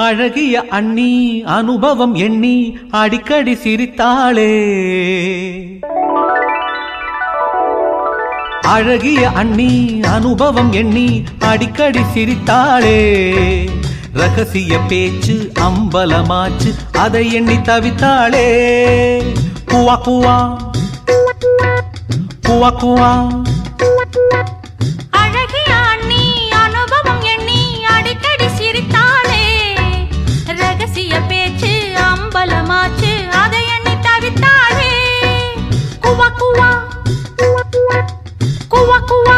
அழகிய அண்ணி அனுபவம் எண்ணி அடிக்கடி சிரித்தாளே அழகிய அண்ணி அனுபவம் எண்ணி அடிக்கடி சிரித்தாளே ரகசிய பேச்சு அம்பலமாச்சு அதை எண்ணி தவித்தாளே குவா குவா குவா குவா அழகிய அண்ணி அனுபவம் எண்ணி அடிக்கடி சிரித்தாளே ரகசிய பேச்சு அம்பலமாச்சு அதை எண்ணி தவித்தாளே குவா குவா குவா குவா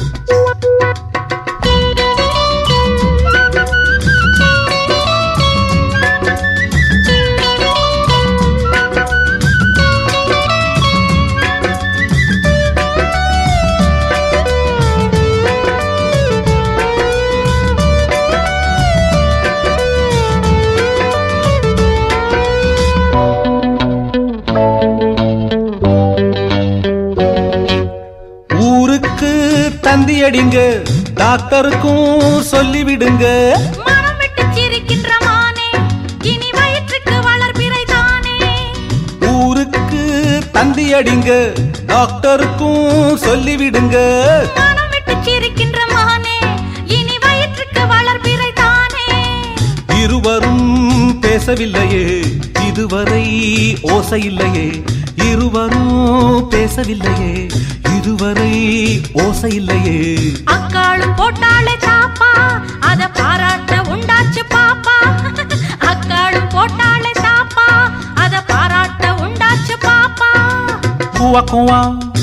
ஊருக்கு தந்தி அடிங்க டாக்டருக்கும் சொல்லிவிடுங்க மனம் விட்டு சிரிக்கின்ற மானே இனி வயிற்றுக்கு வளர்பிறை தானே ஊருக்கு தந்தி அடிங்க டாக்டருக்கும் சொல்லிவிடுங்க மனம் விட்டு சிரிக்கின்ற மானே இனி வயிற்றுக்கு வளர்பிறை தானே இருவரும் பேசவில்லையே இதுவரை ஓசை இல்லையே இருவரும் பேசவில்லையே இதுவரை ஓசை இல்லையே அக்காளும் போட்டாளே தாப்பா அத பாராட்ட உண்டாச்சு பாப்பா அக்காளும் போட்டாளே தாப்பா அத பாராட்ட உண்டாச்சு பாப்பா குவா குவா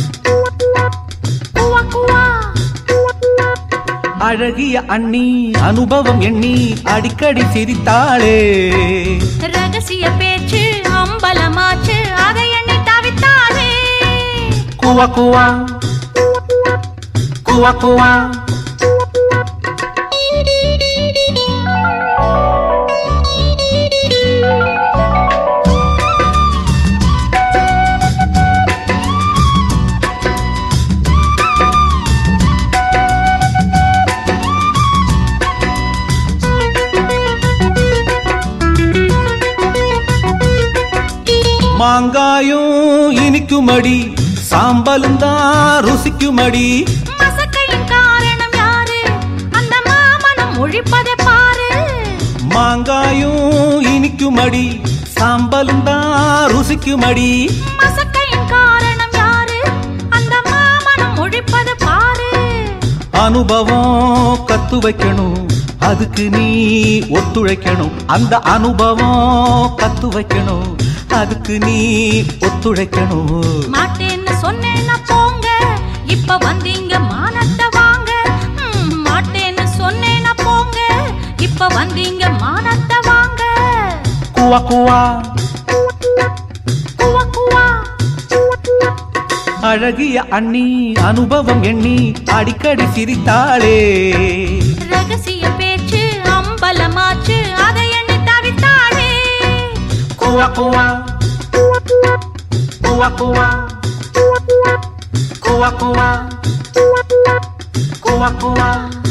குவா குவா அழகிய அண்ணி அனுபவம் எண்ணி அடிக்கடி சிரித்தாளே ரகசிய பேச்சு அம்பலமாச்சு அதை எண்ணி தவித்தாளே குவா குவா குவா குவா மாங்காயும் இனிக்குமடி சாம்பலும் தான் ருசிக்குமடி மசக்கையின் காரணம் யாரு அந்த மாமனம் ஒழிப்பதை பாரு மாங்காயும் இனிக்குமடி சாம்பலும் தான் ருசிக்குமடி மசக்கையின் காரணம் யாரு அந்த மாமனம் ஒழிப்பது பாரு அனுபவம் கத்து வைக்கணும் அதுக்கு நீ ஒத்துழைக்கணும் அந்த அனுபவம் கத்து வைக்கணும் அதுக்கு நீ ஒத்துழைக்கணும் மாட்டேன்னு சொன்னேன்னா போங்க இப்ப வந்தீங்க மானத்தை வாங்க ம், மாட்டேன்னு சொன்னேன்னா போங்க இப்ப வந்தீங்க மானத்தை வாங்க குவா குவா குவா குவா அழகிய அண்ணி அனுபவம் எண்ணி அடிக்கடி சிரித்தாளே ரகசிய பேச்சு அம்பலமாச்சு அதை எண்ணி தவித்தாளே குவா குவா குவா குவா குவா குவா குவா குவா